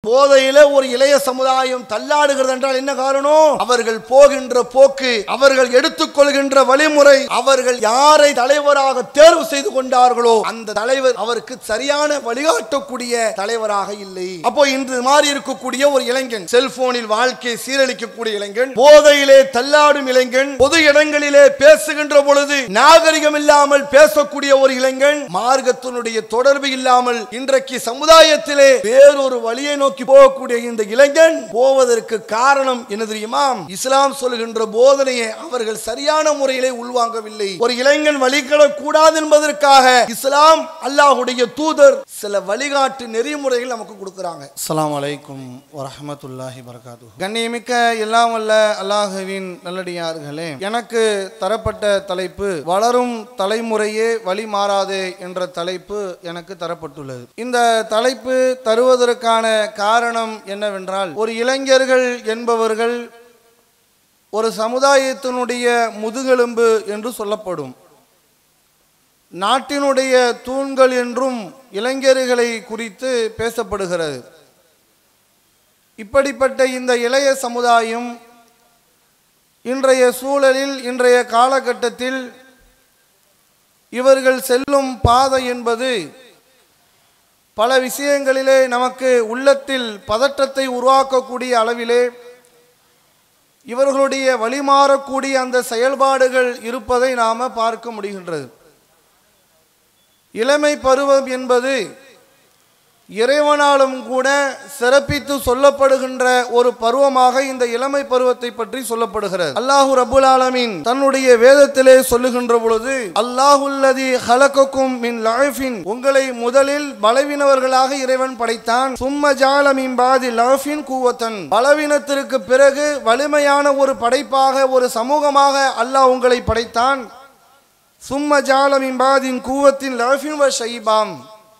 போதையில ஒரு இளைய சமுதாயம் தள்ளாடுகிறது என்றால் என்ன காரணம் அவர்கள் போகின்ற போக்கு அவர்கள் எடுத்துக்கொள்கின்ற வழிமுறை அவர்கள் யாரை தலைவராக தேர்வு செய்து கொண்டார்களோ அந்த தலைவர் அவருக்கு சரியான வழிகாட்டக்கூடிய தலைவராக இல்லை அப்போ இன்று மாறி இருக்கக்கூடிய ஒரு இளைஞன் செல்போனில் வாழ்க்கை சீரழிக்கக்கூடிய இளைஞன் போதையிலே தள்ளாடும் இளைஞன் பொது இடங்களிலே பேசுகின்ற பொழுது நாகரிகம் இல்லாமல் பேசக்கூடிய ஒரு இளைஞன் மார்க்கத்தினுடைய தொடர்பு இல்லாமல் இன்றைக்கு சமுதாயத்திலே வேறொரு வழியை நோக்கி போகக்கூடிய இந்த இளைஞன் போவதற்கு காரணம் என்ன தெரியுமா இஸ்லாம் சொல்கின்ற போதனையை அவர்கள் சரியான முறையிலே உள்வாங்கவில்லை ஒரு இளைஞன் வழிகடக் கூடாது என்பதற்காக இஸ்லாம் அல்லாஹுடைய தூதர் சில வழிகாட்டு நெறிமுறைகள் நமக்கு கொடுக்கிறாங்க அஸ்ஸலாமு அலைக்கும் வரஹ்மத்துல்லாஹி வரகாத்து கண்ணியமிக்க எல்லாம் வல்ல அல்லாஹுவின் நல்லடியார்களே எனக்கு தரப்பட்ட தலைப்பு வளரும் தலைமுறையே வழி மாறாதே என்ற தலைப்பு எனக்கு தரப்பட்டுள்ளது இந்த தலைப்பு தருவதற்கான காரணம் என்னவென்றால் ஒரு இளைஞர்கள் என்பவர்கள் ஒரு சமுதாயத்தினுடைய முதுகெலும்பு என்று சொல்லப்படும் நாட்டினுடைய தூண்கள் என்றும் இளைஞர்களை குறித்து பேசப்படுகிறது இப்படிப்பட்ட இந்த இளைய சமுதாயம் இன்றைய சூழலில் இன்றைய காலகட்டத்தில் இவர்கள் செல்லும் பாதை என்பது பல விஷயங்களிலே நமக்கு உள்ளத்தில் பதற்றத்தை உருவாக்கக்கூடிய அளவிலே இவர்களுடைய வழிமாறக்கூடிய அந்த செயல்பாடுகள் இருப்பதை நாம் பார்க்க முடிகின்றது இளமை பருவம் என்பது இறைவனாலும் கூட சிறப்பித்து சொல்லப்படுகின்ற ஒரு பருவமாக இந்த இளமை பருவத்தை பற்றி சொல்லப்படுகிறது அல்லாஹு ரபுல் ஆலமீன் தன்னுடைய வேதத்திலே சொல்லுகின்ற பொழுது அல்லாஹுல்லதி ஹலக்கக்கும் மின் லாஃபின் உங்களை முதலில் பலவீனவர்களாக இறைவன் படைத்தான் சும்ம ஜாலமின் பாதி லாஃபின் கூவத்தன் பலவீனத்திற்கு பிறகு வலிமையான ஒரு படைப்பாக ஒரு சமூகமாக அல்லாஹ் உங்களை படைத்தான் சும்ம ஜாலமின் பாதின் கூவத்தின் லாஃபின் வ ஷைபாம்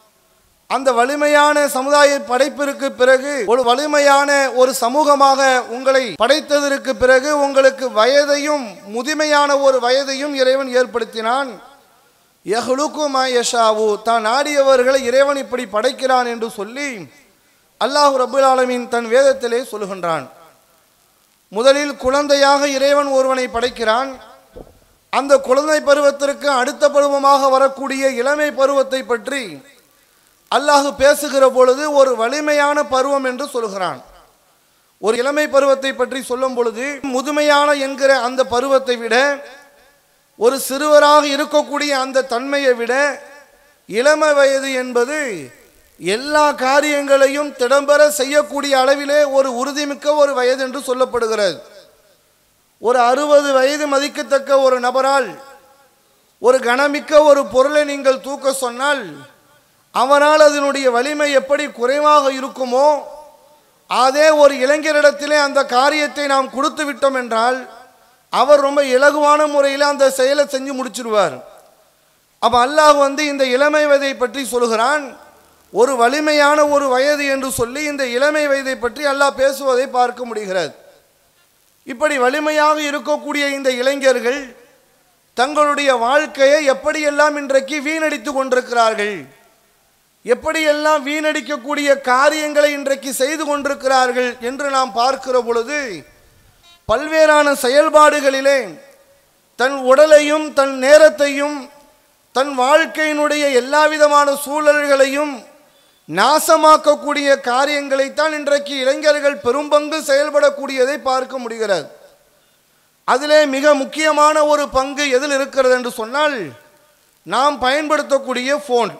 அந்த வலிமையான சமுதாய படைப்பிற்கு பிறகு ஒரு வலிமையான ஒரு சமூகமாக உங்களை படைத்ததற்கு பிறகு உங்களுக்கு வயதையும் முதுமையான ஒரு வயதையும் இறைவன் ஏற்படுத்தினான் யஹ்லுக்கு யஷாவு தான் நாடியவர்களை இறைவன் இப்படி படைக்கிறான் என்று சொல்லி அல்லாஹ் ரபுல் ஆலமீன் தன் வேதத்திலே சொல்லுகின்றான் முதலில் குழந்தையாக இறைவன் ஒருவனை படைக்கிறான் அந்த குழந்தை பருவத்திற்கு அடுத்த பருவமாக வரக்கூடிய இளமை பருவத்தை பற்றி அல்லாஹ் பேசுகிற பொழுது ஒரு வலிமையான பருவம் என்று சொல்கிறான் ஒரு இளமை பருவத்தை பற்றி சொல்லும் பொழுது முதுமையான என்கிற அந்த பருவத்தை விட ஒரு சிறுவராக இருக்கக்கூடிய அந்த தன்மையை விட இளம வயது என்பது எல்லா காரியங்களையும் திடம்பெற செய்யக்கூடிய அளவிலே ஒரு உறுதிமிக்க ஒரு வயது என்று சொல்லப்படுகிறது ஒரு அறுபது வயது மதிக்கத்தக்க ஒரு நபரால் ஒரு கனமிக்க ஒரு பொருளை நீங்கள் தூக்க சொன்னால் அவனால் அதனுடைய வலிமை எப்படி குறைவாக இருக்குமோ அதே ஒரு இளைஞரிடத்திலே அந்த காரியத்தை நாம் கொடுத்து விட்டோம் என்றால் அவர் ரொம்ப இலகுவான முறையில் அந்த செயலை செஞ்சு முடிச்சிருவார் அப்போ அல்லாஹ் வந்து இந்த இளமை வயதை பற்றி சொல்கிறான் ஒரு வலிமையான ஒரு வயது என்று சொல்லி இந்த இளமை வயதை பற்றி அல்லாஹ் பேசுவதை பார்க்க முடிகிறது இப்படி வலிமையாக இருக்கக்கூடிய இந்த இளைஞர்கள் தங்களுடைய வாழ்க்கையை எப்படியெல்லாம் இன்றைக்கு வீணடித்து கொண்டிருக்கிறார்கள் எப்படியெல்லாம் வீணடிக்கக்கூடிய காரியங்களை இன்றைக்கு செய்து கொண்டிருக்கிறார்கள் என்று நாம் பார்க்கிற பொழுது பல்வேறான செயல்பாடுகளிலே தன் உடலையும் தன் நேரத்தையும் தன் வாழ்க்கையினுடைய எல்லா விதமான சூழல்களையும் நாசமாக்கக்கூடிய காரியங்களைத்தான் இன்றைக்கு இளைஞர்கள் பெரும்பங்கு செயல்படக்கூடியதை பார்க்க முடிகிறது அதிலே மிக முக்கியமான ஒரு பங்கு எதில் இருக்கிறது என்று சொன்னால் நாம் பயன்படுத்தக்கூடிய ஃபோன்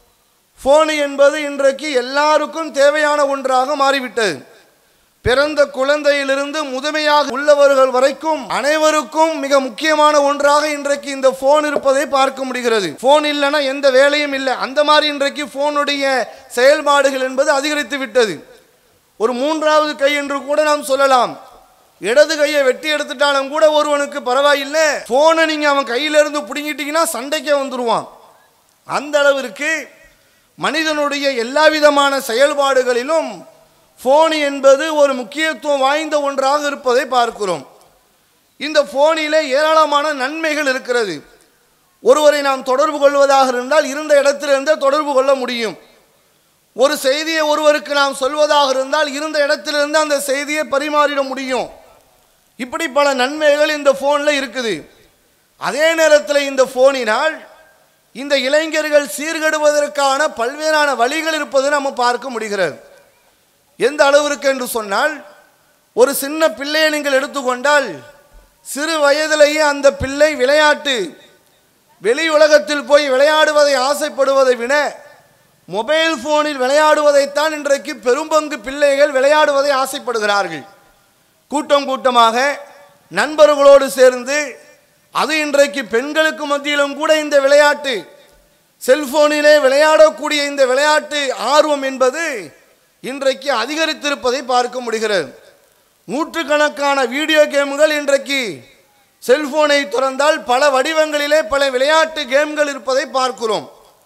ஃபோன் என்பது இன்றைக்கு எல்லாருக்கும் தேவையான ஒன்றாக மாறிவிட்டது பிறந்த குழந்தையிலிருந்து முதுமையாக உள்ளவர்கள் வரைக்கும் அனைவருக்கும் மிக முக்கியமான ஒன்றாக இன்றைக்கு இந்த போன் இருப்பதை பார்க்க முடிகிறது போன் இல்லைன்னா எந்த வேலையும் இல்லை அந்த மாதிரி இன்றைக்கு போனுடைய செயல்பாடுகள் என்பது அதிகரித்து விட்டது ஒரு மூன்றாவது கை என்று கூட நாம் சொல்லலாம் இடது கையை வெட்டி எடுத்துட்டாலும் கூட ஒருவனுக்கு பரவாயில்லை போனை நீங்க அவன் கையில இருந்து பிடுங்கிட்டீங்கன்னா சண்டைக்கே வந்துருவான் அந்த அளவிற்கு மனிதனுடைய எல்லா விதமான செயல்பாடுகளிலும் ஃபோன் என்பது ஒரு முக்கியத்துவம் வாய்ந்த ஒன்றாக இருப்பதை பார்க்கிறோம் இந்த ஃபோனிலே ஏராளமான நன்மைகள் இருக்கிறது ஒருவரை நாம் தொடர்பு கொள்வதாக இருந்தால் இருந்த இடத்திலிருந்தே தொடர்பு கொள்ள முடியும் ஒரு செய்தியை ஒருவருக்கு நாம் சொல்வதாக இருந்தால் இருந்த இடத்திலிருந்து அந்த செய்தியை பரிமாறிட முடியும் இப்படி பல நன்மைகள் இந்த ஃபோனில் இருக்குது அதே நேரத்தில் இந்த ஃபோனினால் இந்த இளைஞர்கள் சீர்கெடுவதற்கான பல்வேறான வழிகள் இருப்பதை நம்ம பார்க்க முடிகிறது எந்த அளவிற்கு என்று சொன்னால் ஒரு சின்ன பிள்ளையை நீங்கள் எடுத்துக்கொண்டால் சிறு வயதிலேயே அந்த பிள்ளை விளையாட்டு வெளி உலகத்தில் போய் விளையாடுவதை ஆசைப்படுவதை விட மொபைல் ஃபோனில் விளையாடுவதைத்தான் இன்றைக்கு பெரும்பங்கு பிள்ளைகள் விளையாடுவதை ஆசைப்படுகிறார்கள் கூட்டம் கூட்டமாக நண்பர்களோடு சேர்ந்து அது இன்றைக்கு பெண்களுக்கு மத்தியிலும் கூட இந்த விளையாட்டு செல்போனிலே விளையாடக்கூடிய இந்த விளையாட்டு ஆர்வம் என்பது இன்றைக்கு அதிகரித்திருப்பதை பார்க்க முடிகிறது நூற்றுக்கணக்கான வீடியோ கேம்கள் இன்றைக்கு செல்போனை திறந்தால் பல வடிவங்களிலே பல விளையாட்டு கேம்கள் இருப்பதை பார்க்கிறோம்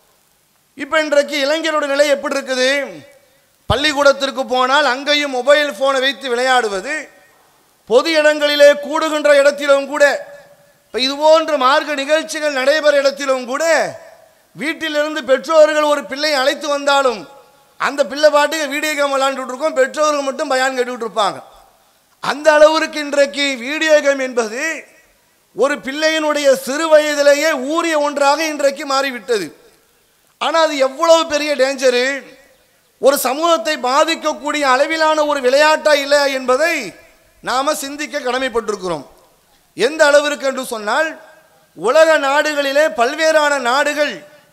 இப்போ இன்றைக்கு இளைஞரோட நிலை எப்படி இருக்குது பள்ளிக்கூடத்திற்கு போனால் அங்கேயும் மொபைல் ஃபோனை வைத்து விளையாடுவது பொது இடங்களிலே கூடுகின்ற இடத்திலும் கூட இப்போ இது போன்ற மார்க்க நிகழ்ச்சிகள் நடைபெற இடத்திலும் கூட வீட்டிலிருந்து பெற்றோர்கள் ஒரு பிள்ளையை அழைத்து வந்தாலும் அந்த பிள்ளை பாட்டுக்கு வீடியோ கேம் விளையாண்டுட்டு இருக்கோம் பெற்றோர்கள் மட்டும் பயான் கேட்டுக்கிட்டு இருப்பாங்க அந்த அளவிற்கு இன்றைக்கு வீடியோ கேம் என்பது ஒரு பிள்ளையினுடைய சிறு வயதிலேயே ஊறிய ஒன்றாக இன்றைக்கு மாறிவிட்டது ஆனால் அது எவ்வளவு பெரிய டேஞ்சரு ஒரு சமூகத்தை பாதிக்கக்கூடிய அளவிலான ஒரு விளையாட்டா இல்லை என்பதை நாம் சிந்திக்க கடமைப்பட்டிருக்கிறோம் எந்த அளவிற்கு என்று சொன்னால் உலக நாடுகளிலே பல்வேறான நாடுகள்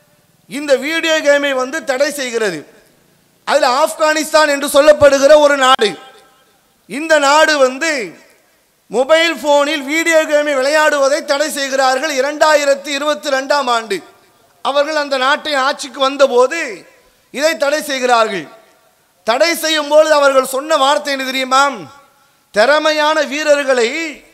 இந்த வீடியோ கேமை வந்து தடை செய்கிறது அதில் ஆப்கானிஸ்தான் என்று சொல்லப்படுகிற ஒரு நாடு இந்த நாடு வந்து மொபைல் ஃபோனில் வீடியோ கேமை விளையாடுவதை தடை செய்கிறார்கள் இரண்டாயிரத்தி இருபத்தி ரெண்டாம் ஆண்டு அவர்கள் அந்த நாட்டை ஆட்சிக்கு வந்தபோது இதை தடை செய்கிறார்கள் தடை செய்யும் பொழுது அவர்கள் சொன்ன வார்த்தை என்ன தெரியுமா திறமையான வீரர்களை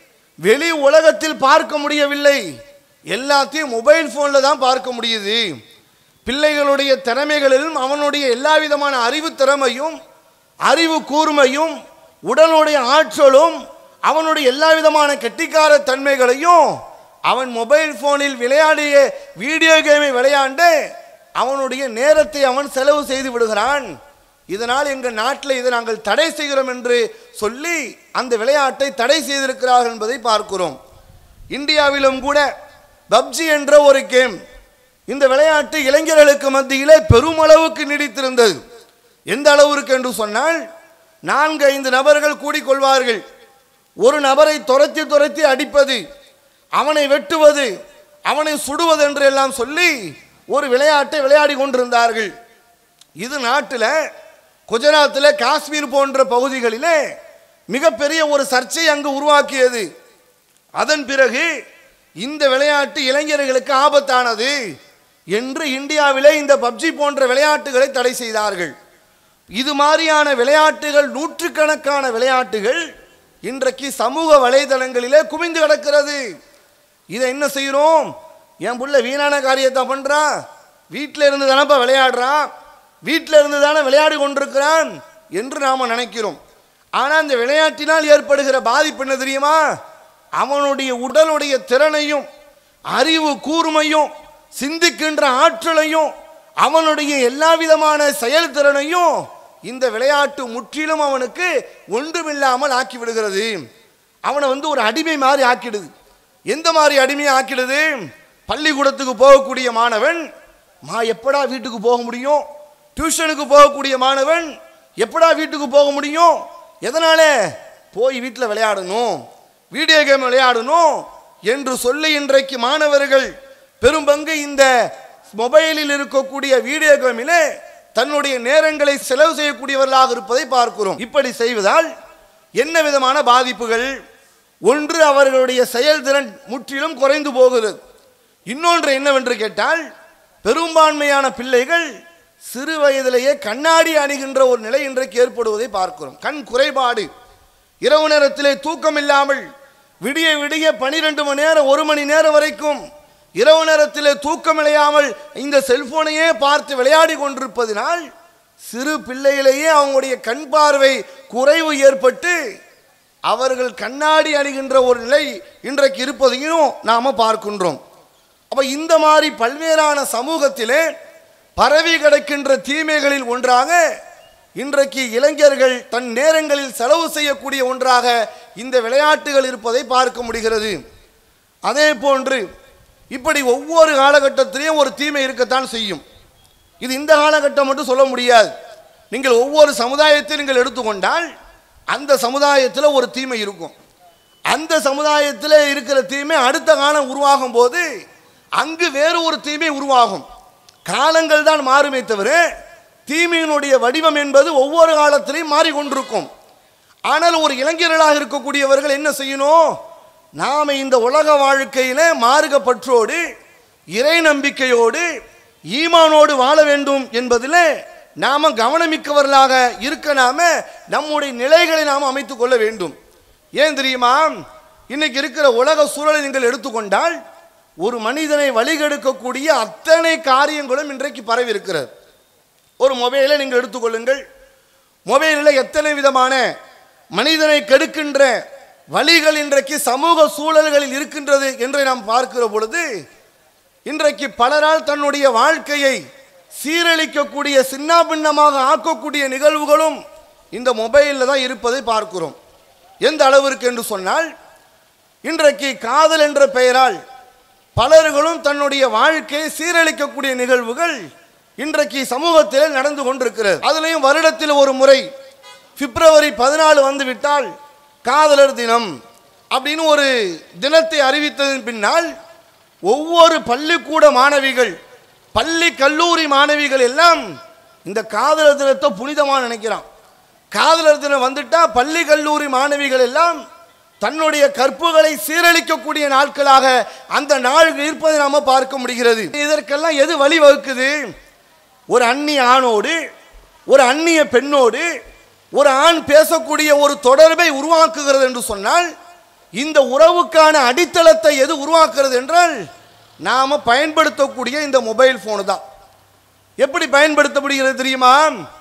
வெளி உலகத்தில் பார்க்க முடியவில்லை எல்லாத்தையும் மொபைல் ஃபோனில் தான் பார்க்க முடியுது பிள்ளைகளுடைய திறமைகளிலும் அவனுடைய எல்லா விதமான அறிவு திறமையும் அறிவு கூர்மையும் உடலுடைய ஆற்றலும் அவனுடைய எல்லா விதமான கெட்டிக்கார தன்மைகளையும் அவன் மொபைல் ஃபோனில் விளையாடிய வீடியோ கேமை விளையாண்டு அவனுடைய நேரத்தை அவன் செலவு செய்து விடுகிறான் இதனால் எங்கள் நாட்டில் இதை நாங்கள் தடை செய்கிறோம் என்று சொல்லி அந்த விளையாட்டை தடை செய்திருக்கிறார்கள் என்பதை பார்க்கிறோம் இந்தியாவிலும் கூட பப்ஜி என்ற ஒரு கேம் இந்த விளையாட்டு இளைஞர்களுக்கு மத்தியிலே பெருமளவுக்கு நீடித்திருந்தது எந்த அளவிற்கு என்று சொன்னால் நான்கு ஐந்து நபர்கள் கூடிக்கொள்வார்கள் ஒரு நபரை துரத்தி துரத்தி அடிப்பது அவனை வெட்டுவது அவனை சுடுவது என்று எல்லாம் சொல்லி ஒரு விளையாட்டை விளையாடி கொண்டிருந்தார்கள் இது நாட்டில் குஜராத்தில் காஷ்மீர் போன்ற பகுதிகளிலே மிகப்பெரிய ஒரு சர்ச்சை அங்கு உருவாக்கியது அதன் பிறகு இந்த விளையாட்டு இளைஞர்களுக்கு ஆபத்தானது என்று இந்தியாவிலே இந்த பப்ஜி போன்ற விளையாட்டுகளை தடை செய்தார்கள் இது மாதிரியான விளையாட்டுகள் நூற்றுக்கணக்கான விளையாட்டுகள் இன்றைக்கு சமூக வலைதளங்களிலே குவிந்து கிடக்கிறது இதை என்ன செய்கிறோம் என் புள்ள வீணான காரியத்தை பண்ணுறான் வீட்டில் இருந்து தானப்பா விளையாடுறான் வீட்டில் இருந்து தானே விளையாடி கொண்டிருக்கிறான் என்று நாம் நினைக்கிறோம் ஆனால் அந்த விளையாட்டினால் ஏற்படுகிற பாதிப்பு என்ன தெரியுமா அவனுடைய உடலுடைய திறனையும் அறிவு கூர்மையும் சிந்திக்கின்ற ஆற்றலையும் அவனுடைய எல்லா விதமான செயல்திறனையும் இந்த விளையாட்டு முற்றிலும் அவனுக்கு ஒன்றுமில்லாமல் ஆக்கி விடுகிறது அவனை வந்து ஒரு அடிமை மாதிரி ஆக்கிடுது எந்த மாதிரி அடிமையை ஆக்கிடுது பள்ளிக்கூடத்துக்கு போகக்கூடிய மாணவன் மா எப்படா வீட்டுக்கு போக முடியும் டியூஷனுக்கு போகக்கூடிய மாணவன் எப்படா வீட்டுக்கு போக முடியும் எதனால போய் வீட்டில் விளையாடணும் வீடியோ கேம் விளையாடணும் என்று சொல்லி இன்றைக்கு மாணவர்கள் பெரும்பங்கு இந்த மொபைலில் இருக்கக்கூடிய வீடியோ கேமிலே தன்னுடைய நேரங்களை செலவு செய்யக்கூடியவர்களாக இருப்பதை பார்க்கிறோம் இப்படி செய்வதால் என்ன விதமான பாதிப்புகள் ஒன்று அவர்களுடைய செயல்திறன் முற்றிலும் குறைந்து போகிறது இன்னொன்று என்னவென்று கேட்டால் பெரும்பான்மையான பிள்ளைகள் சிறு வயதிலேயே கண்ணாடி அணிகின்ற ஒரு நிலை இன்றைக்கு ஏற்படுவதை பார்க்கிறோம் கண் குறைபாடு இரவு நேரத்திலே தூக்கம் இல்லாமல் விடிய விடிய பனிரெண்டு மணி நேரம் ஒரு மணி நேரம் வரைக்கும் இரவு நேரத்திலே தூக்கம் இழையாமல் இந்த செல்போனையே பார்த்து விளையாடி கொண்டிருப்பதினால் சிறு பிள்ளையிலேயே அவங்களுடைய கண் பார்வை குறைவு ஏற்பட்டு அவர்கள் கண்ணாடி அணிகின்ற ஒரு நிலை இன்றைக்கு இருப்பதையும் நாம் பார்க்கின்றோம் அப்போ இந்த மாதிரி பல்வேறான சமூகத்திலே பரவி கிடக்கின்ற தீமைகளில் ஒன்றாக இன்றைக்கு இளைஞர்கள் தன் நேரங்களில் செலவு செய்யக்கூடிய ஒன்றாக இந்த விளையாட்டுகள் இருப்பதை பார்க்க முடிகிறது அதே போன்று இப்படி ஒவ்வொரு காலகட்டத்திலையும் ஒரு தீமை இருக்கத்தான் செய்யும் இது இந்த காலகட்டம் மட்டும் சொல்ல முடியாது நீங்கள் ஒவ்வொரு சமுதாயத்தை நீங்கள் எடுத்துக்கொண்டால் அந்த சமுதாயத்தில் ஒரு தீமை இருக்கும் அந்த சமுதாயத்தில் இருக்கிற தீமை அடுத்த காலம் உருவாகும் போது அங்கு வேறு ஒரு தீமை உருவாகும் காலங்கள் தான் மாறுமே தவிர தீமையினுடைய வடிவம் என்பது ஒவ்வொரு காலத்திலையும் மாறிக்கொண்டிருக்கும் ஆனால் ஒரு இளைஞர்களாக இருக்கக்கூடியவர்கள் என்ன செய்யணும் நாம் இந்த உலக வாழ்க்கையில மார்க்க பற்றோடு இறை நம்பிக்கையோடு ஈமானோடு வாழ வேண்டும் என்பதில் நாம கவனமிக்கவர்களாக இருக்க நாம நம்முடைய நிலைகளை நாம் அமைத்துக் கொள்ள வேண்டும் ஏன் தெரியுமா இன்னைக்கு இருக்கிற உலக சூழலை நீங்கள் எடுத்துக்கொண்டால் ஒரு மனிதனை வழிகெடுக்கக்கூடிய அத்தனை காரியங்களும் இன்றைக்கு பரவி இருக்கிறது ஒரு மொபைலை நீங்கள் எடுத்துக்கொள்ளுங்கள் மொபைலில் எத்தனை விதமான மனிதனை கெடுக்கின்ற வழிகள் இன்றைக்கு சமூக சூழல்களில் இருக்கின்றது என்று நாம் பார்க்கிற பொழுது இன்றைக்கு பலரால் தன்னுடைய வாழ்க்கையை சீரழிக்கக்கூடிய சின்னாபின்னமாக ஆக்கக்கூடிய நிகழ்வுகளும் இந்த மொபைலில் தான் இருப்பதை பார்க்கிறோம் எந்த அளவிற்கு என்று சொன்னால் இன்றைக்கு காதல் என்ற பெயரால் பலர்களும் தன்னுடைய வாழ்க்கையை சீரழிக்கக்கூடிய நிகழ்வுகள் இன்றைக்கு சமூகத்தில் நடந்து கொண்டிருக்கிறது அதுலேயும் வருடத்தில் ஒரு முறை பிப்ரவரி பதினாலு வந்து விட்டால் காதலர் தினம் அப்படின்னு ஒரு தினத்தை அறிவித்ததன் பின்னால் ஒவ்வொரு பள்ளிக்கூட மாணவிகள் பள்ளி கல்லூரி மாணவிகள் எல்லாம் இந்த காதலர் தினத்தை புனிதமாக நினைக்கிறான் காதலர் தினம் வந்துட்டா பள்ளி கல்லூரி மாணவிகள் எல்லாம் தன்னுடைய கற்புகளை சீரழிக்கக்கூடிய நாட்களாக அந்த நாள் இருப்பதை நாம பார்க்க முடிகிறது இதற்கெல்லாம் எது வழிவகுக்குது ஒரு அந்நிய ஆணோடு ஒரு அந்நிய பெண்ணோடு ஒரு ஆண் பேசக்கூடிய ஒரு தொடர்பை உருவாக்குகிறது என்று சொன்னால் இந்த உறவுக்கான அடித்தளத்தை எது உருவாக்குறது என்றால் நாம பயன்படுத்தக்கூடிய இந்த மொபைல் ஃபோனு தான் எப்படி பயன்படுத்தப்படுகிறது தெரியுமா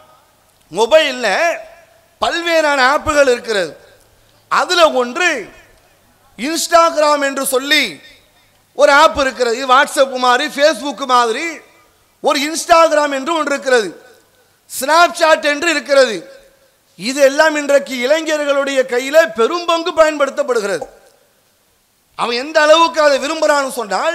மொபைலில் பல்வேறான ஆப்புகள் இருக்கிறது அதில் ஒன்று இன்ஸ்டாகிராம் என்று சொல்லி ஒரு ஆப் இருக்கிறது இது வாட்ஸ்அப் மாதிரி ஃபேஸ்புக் மாதிரி ஒரு இன்ஸ்டாகிராம் என்று ஒன்று இருக்கிறது ஸ்னாப்சாட் என்று இருக்கிறது இது எல்லாம் இன்றைக்கு இளைஞர்களுடைய கையில் பெரும்பங்கு பயன்படுத்தப்படுகிறது அவன் எந்த அளவுக்கு அதை விரும்புகிறான்னு சொன்னால்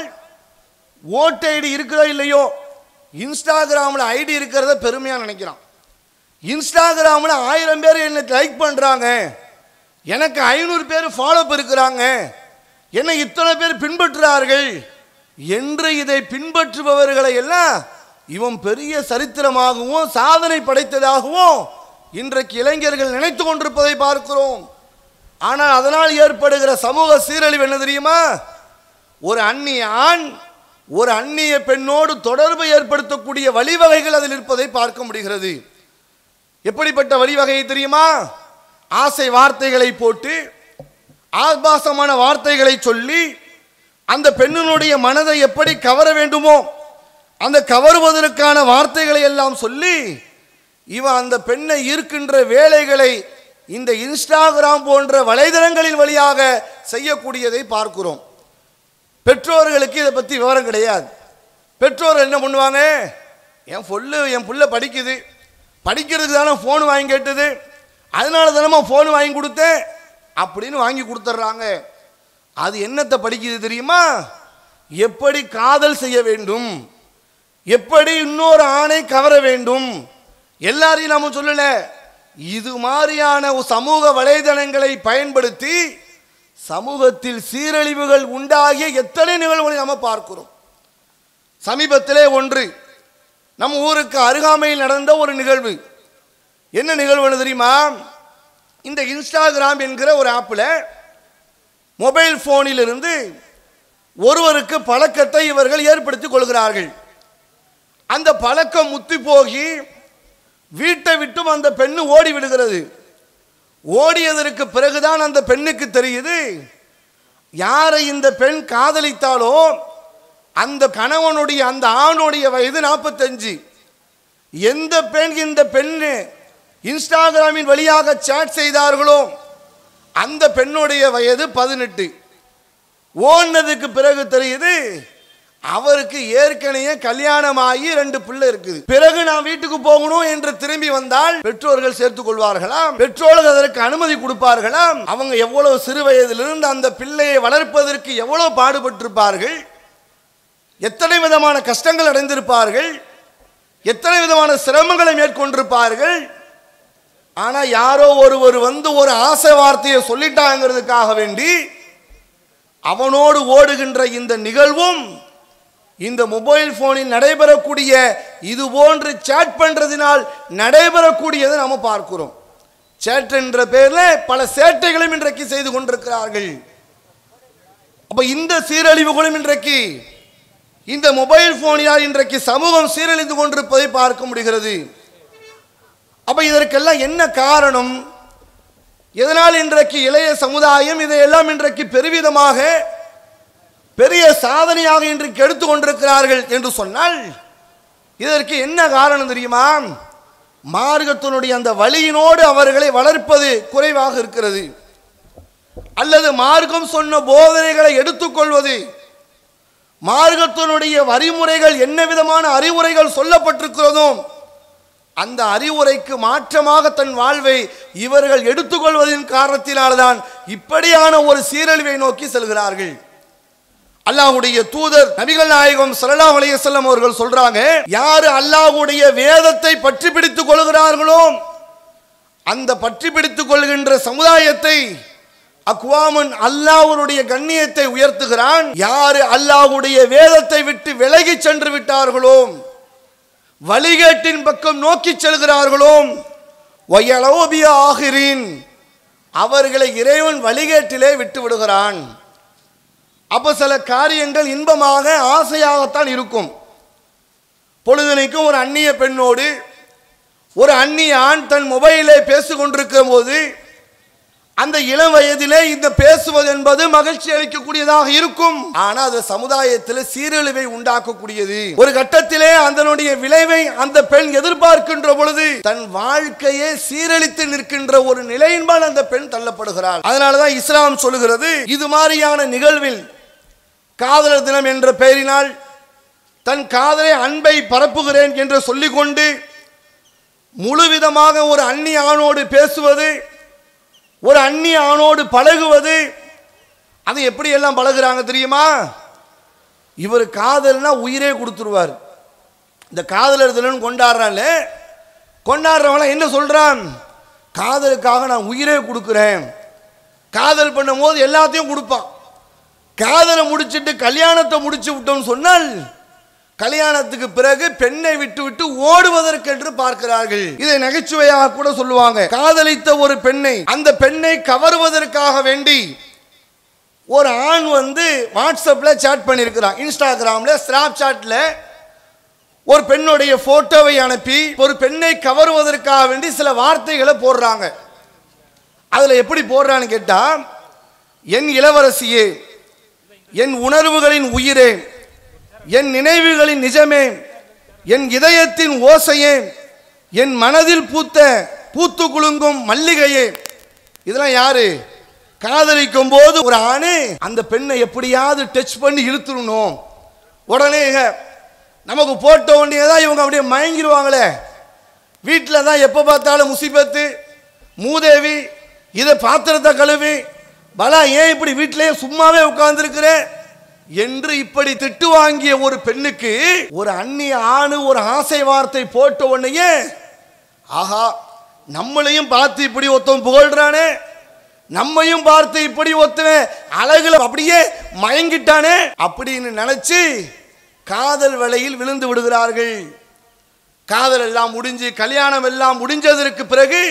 ஓட்டு ஐடி இருக்குதோ இல்லையோ இன்ஸ்டாகிராமில் ஐடி இருக்கிறத பெருமையாக நினைக்கிறான் இன்ஸ்டாகிராமில் ஆயிரம் பேர் என்னை லைக் பண்ணுறாங்க எனக்கு ஐநூறு பேர் ஃபாலோ இருக்கிறாங்க என்னை இத்தனை பேர் பின்பற்றுறார்கள் என்று இதை பின்பற்றுபவர்களை எல்லாம் இவன் பெரிய சரித்திரமாகவும் சாதனை படைத்ததாகவும் இன்றைக்கு இளைஞர்கள் நினைத்து கொண்டிருப்பதை பார்க்கிறோம் ஆனால் அதனால் ஏற்படுகிற சமூக சீரழிவு என்ன தெரியுமா ஒரு அந்நிய ஆண் ஒரு அந்நிய பெண்ணோடு தொடர்பு ஏற்படுத்தக்கூடிய வழிவகைகள் அதில் இருப்பதை பார்க்க முடிகிறது எப்படிப்பட்ட வழிவகை தெரியுமா ஆசை வார்த்தைகளை போட்டு ஆபாசமான வார்த்தைகளை சொல்லி அந்த பெண்ணினுடைய மனதை எப்படி கவர வேண்டுமோ அந்த கவருவதற்கான வார்த்தைகளை எல்லாம் சொல்லி இவன் அந்த பெண்ணை ஈர்க்கின்ற வேலைகளை இந்த இன்ஸ்டாகிராம் போன்ற வலைதளங்களின் வழியாக செய்யக்கூடியதை பார்க்கிறோம் பெற்றோர்களுக்கு இதை பற்றி விவரம் கிடையாது பெற்றோர்கள் என்ன பண்ணுவாங்க என் பொல்லு என் புள்ள படிக்குது படிக்கிறதுக்கு தானே ஃபோன் வாங்கி கேட்டது அதனால தானே ஃபோன் வாங்கி கொடுத்தேன் அப்படின்னு வாங்கி கொடுத்துட்றாங்க அது என்னத்தை படிக்குது தெரியுமா எப்படி காதல் செய்ய வேண்டும் எப்படி இன்னொரு ஆணை கவர வேண்டும் எல்லாரையும் நாம சொல்லல இது மாதிரியான ஒரு சமூக வலைதளங்களை பயன்படுத்தி சமூகத்தில் சீரழிவுகள் உண்டாகிய எத்தனை நிகழ்வுகளை நாம பார்க்கிறோம் சமீபத்திலே ஒன்று நம்ம ஊருக்கு அருகாமையில் நடந்த ஒரு நிகழ்வு என்ன நிகழ்வுன்னு தெரியுமா இந்த இன்ஸ்டாகிராம் என்கிற ஒரு ஆப்பில் மொபைல் ஃபோனிலிருந்து ஒருவருக்கு பழக்கத்தை இவர்கள் ஏற்படுத்திக் கொள்கிறார்கள் அந்த பழக்கம் முத்தி போகி வீட்டை விட்டும் அந்த பெண்ணு ஓடி விடுகிறது ஓடியதற்கு பிறகுதான் அந்த பெண்ணுக்கு தெரியுது யாரை இந்த பெண் காதலித்தாலோ அந்த கணவனுடைய அந்த ஆணுடைய வயது நாற்பத்தஞ்சு எந்த பெண் இந்த பெண்ணு இன்ஸ்டாகிராமின் வழியாக சேட் செய்தார்களோ அந்த பெண்ணுடைய வயது பதினெட்டு ஓடினதுக்கு பிறகு தெரியுது அவருக்கு ஏற்கனவே கல்யாணமாகி ரெண்டு பிள்ளை இருக்குது பிறகு நான் வீட்டுக்கு போகணும் என்று திரும்பி வந்தால் பெற்றோர்கள் சேர்த்துக் கொள்வார்களாம் பெற்றோர்கள் அதற்கு அனுமதி கொடுப்பார்களாம் அவங்க எவ்வளவு சிறு வயதிலிருந்து அந்த பிள்ளையை வளர்ப்பதற்கு எவ்வளவு பாடுபட்டிருப்பார்கள் எத்தனை விதமான கஷ்டங்கள் அடைந்திருப்பார்கள் எத்தனை விதமான சிரமங்களை மேற்கொண்டிருப்பார்கள் ஆனா யாரோ ஒருவர் வந்து ஒரு ஆசை வார்த்தையை சொல்லிட்டாங்கிறதுக்காக வேண்டி அவனோடு ஓடுகின்ற இந்த நிகழ்வும் இந்த மொபைல் போனில் நடைபெறக்கூடிய இது போன்று சேட் பண்றதினால் நடைபெறக்கூடியதை நாம பார்க்கிறோம் சேட் என்ற பேர்ல பல சேட்டைகளும் இன்றைக்கு செய்து கொண்டிருக்கிறார்கள் அப்ப இந்த சீரழிவுகளும் இன்றைக்கு இந்த மொபைல் போனினால் இன்றைக்கு சமூகம் சீரழிந்து கொண்டிருப்பதை பார்க்க முடிகிறது அப்ப இதற்கெல்லாம் என்ன காரணம் எதனால் இன்றைக்கு இளைய சமுதாயம் இதையெல்லாம் இன்றைக்கு பெருவிதமாக பெரிய சாதனையாக இன்றைக்கு எடுத்து கொண்டிருக்கிறார்கள் என்று சொன்னால் இதற்கு என்ன காரணம் தெரியுமா மார்க்கத்தினுடைய அந்த வழியினோடு அவர்களை வளர்ப்பது குறைவாக இருக்கிறது அல்லது மார்க்கம் சொன்ன போதனைகளை எடுத்துக்கொள்வது மார்க்கத்தினுடைய வரிமுறைகள் என்ன விதமான அறிவுரைகள் சொல்லப்பட்டிருக்கிறதோ அந்த அறிவுரைக்கு மாற்றமாக தன் வாழ்வை இவர்கள் எடுத்துக்கொள்வதின் காரணத்தினால்தான் இப்படியான ஒரு சீரழிவை நோக்கி செல்கிறார்கள் அல்லாஹ்வுடைய தூதர் நபிகள் நாயகம் ஸல்லல்லாஹு அலைஹி வஸல்லம் அவர்கள் சொல்றாங்க யாரு அல்லாஹ்வுடைய வேதத்தை பற்றி பிடித்துக் கொள்கிறார்களோ அந்த பற்றி பிடித்துக் கொள்கின்ற சமுதாயத்தை அக்வாமன் அல்லாஹ்வுடைய கண்ணியத்தை உயர்த்துகிறான் யாரு அல்லாஹ்வுடைய வேதத்தை விட்டு விலகி சென்று விட்டார்களோ வழிகேட்டின் பக்கம் நோக்கி செல்கிறார்களோ வயலோபிய ஆகிரின் அவர்களை இறைவன் வழிகேட்டிலே விட்டு விடுகிறான் அப்ப சில காரியங்கள் இன்பமாக ஆசையாகத்தான் இருக்கும் பொழுதனைக்கும் ஒரு அந்நிய பெண்ணோடு ஒரு அந்நிய ஆண் தன் மொபைலை பேசிக் கொண்டிருக்கும் போது அந்த இளம் வயதிலே இந்த பேசுவது என்பது மகிழ்ச்சி அளிக்கக்கூடியதாக இருக்கும் ஆனால் அது சமுதாயத்தில் சீரழிவை உண்டாக்கக்கூடியது ஒரு கட்டத்திலே அதனுடைய விளைவை அந்த பெண் எதிர்பார்க்கின்ற பொழுது தன் வாழ்க்கையை சீரழித்து நிற்கின்ற ஒரு நிலையின்பால் அந்த பெண் தள்ளப்படுகிறாள் அதனாலதான் இஸ்லாம் சொல்லுகிறது இது மாதிரியான நிகழ்வில் காதலர் தினம் என்ற பெயரினால் தன் காதலை அன்பை பரப்புகிறேன் என்று சொல்லிக்கொண்டு முழுவிதமாக ஒரு அந்நிய ஆணோடு பேசுவது ஒரு அந்நிய ஆணோடு பழகுவது அது எப்படி எல்லாம் பழகுறாங்க தெரியுமா இவர் காதல்னா உயிரே கொடுத்துருவார் இந்த காதலர் தினம் கொண்டாடுறான்ல கொண்டாடுறவன் என்ன சொல்றான் காதலுக்காக நான் உயிரே கொடுக்குறேன் காதல் பண்ணும்போது எல்லாத்தையும் கொடுப்பான் காதலை முடிச்சிட்டு கல்யாணத்தை முடிச்சு விட்டோம்னு சொன்னால் கல்யாணத்துக்கு பிறகு பெண்ணை விட்டு விட்டு ஓடுவதற்கென்று பார்க்கிறார்கள் இதை நகைச்சுவையாக கூட சொல்லுவாங்க காதலித்த ஒரு பெண்ணை அந்த பெண்ணை கவருவதற்காக வேண்டி ஒரு ஆண் வந்து வாட்ஸ்அப்ல சேட் பண்ணியிருக்கிறான் இன்ஸ்டாகிராம்ல ஸ்னாப் சாட்ல ஒரு பெண்ணுடைய போட்டோவை அனுப்பி ஒரு பெண்ணை கவருவதற்காக வேண்டி சில வார்த்தைகளை போடுறாங்க அதுல எப்படி போடுறான்னு கேட்டா என் இளவரசியே என் உணர்வுகளின் உயிரே என் நினைவுகளின் நிஜமே என் இதயத்தின் ஓசையே என் மனதில் பூத்த பூத்து குலுங்கும் மல்லிகையே இதெல்லாம் யாரு காதலிக்கும் போது ஒரு ஆணு அந்த பெண்ணை எப்படியாவது டச் பண்ணி இழுத்துடணும் உடனே நமக்கு போட்ட உடனே தான் இவங்க அப்படியே மயங்கிடுவாங்களே வீட்டில் தான் எப்போ பார்த்தாலும் முசிபத்து மூதேவி இதை பாத்திரத்தை கழுவி பலா ஏன் இப்படி வீட்டிலேயே சும்மாவே உட்கார்ந்துருக்கிறேன் என்று இப்படி திட்டு வாங்கிய ஒரு பெண்ணுக்கு ஒரு அந்நிய ஆணு ஒரு ஆசை வார்த்தை போட்ட உடனேயே ஆஹா நம்மளையும் பார்த்து இப்படி ஒருத்தன் புகழ்றானே நம்மையும் பார்த்து இப்படி ஒருத்தன் அழகுல அப்படியே மயங்கிட்டானே அப்படின்னு நினைச்சு காதல் வலையில் விழுந்து விடுகிறார்கள் காதல் எல்லாம் முடிஞ்சு கல்யாணம் எல்லாம் முடிஞ்சதற்கு பிறகு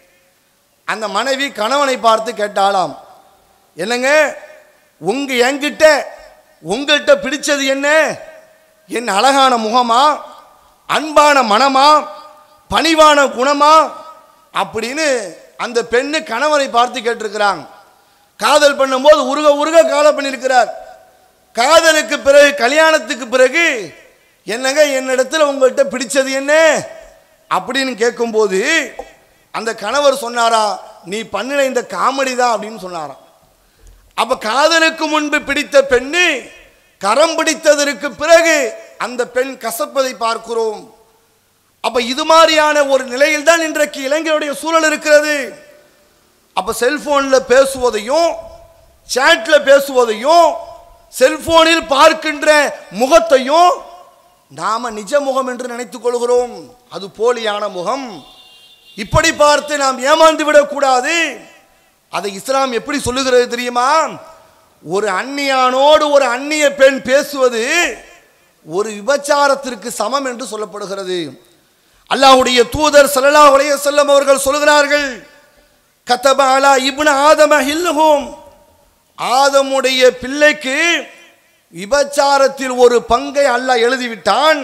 அந்த மனைவி கணவனை பார்த்து கேட்டாளாம் என்னங்க உங்க என்கிட்ட உங்கள்கிட்ட பிடிச்சது என்ன என் அழகான முகமா அன்பான மனமா பணிவான குணமா அப்படின்னு அந்த பெண்ணு கணவனை பார்த்து கேட்டிருக்கிறாங்க காதல் பண்ணும்போது உருக உருக காதல் பண்ணியிருக்கிறார் காதலுக்கு பிறகு கல்யாணத்துக்கு பிறகு என்னங்க என்னிடத்துல உங்கள்கிட்ட பிடிச்சது என்ன அப்படின்னு கேட்கும்போது அந்த கணவர் சொன்னாரா நீ பண்ணின இந்த காமெடி தான் அப்படின்னு சொன்னாராம் அப்ப காதலுக்கு முன்பு பிடித்த பெண்ணு கரம் பிடித்ததற்கு பிறகு அந்த பெண் கசப்பதை பார்க்கிறோம் அப்ப இது மாதிரியான ஒரு நிலையில் தான் இன்றைக்கு இளைஞருடைய சூழல் இருக்கிறது அப்ப செல்போன்ல பேசுவதையும் சேட்ல பேசுவதையும் செல்போனில் பார்க்கின்ற முகத்தையும் நாம நிஜ முகம் என்று நினைத்துக் கொள்கிறோம் அது போலியான முகம் இப்படி பார்த்து நாம் ஏமாந்து விடக்கூடாது அதை இஸ்லாம் எப்படி சொல்லுகிறது தெரியுமா ஒரு அந்நியானோடு ஒரு அந்நிய பெண் பேசுவது ஒரு விபச்சாரத்திற்கு சமம் என்று சொல்லப்படுகிறது அல்லாஹ்வுடைய தூதர் ஸல்லல்லாஹு அலைஹி வஸல்லம் அவர்கள் சொல்கிறார்கள் கத்தப அலா இப்னு ஆதம ஹில்லுஹும் ஆதமுடைய பிள்ளைக்கு விபச்சாரத்தில் ஒரு பங்கை அல்லாஹ் எழுதிவிட்டான்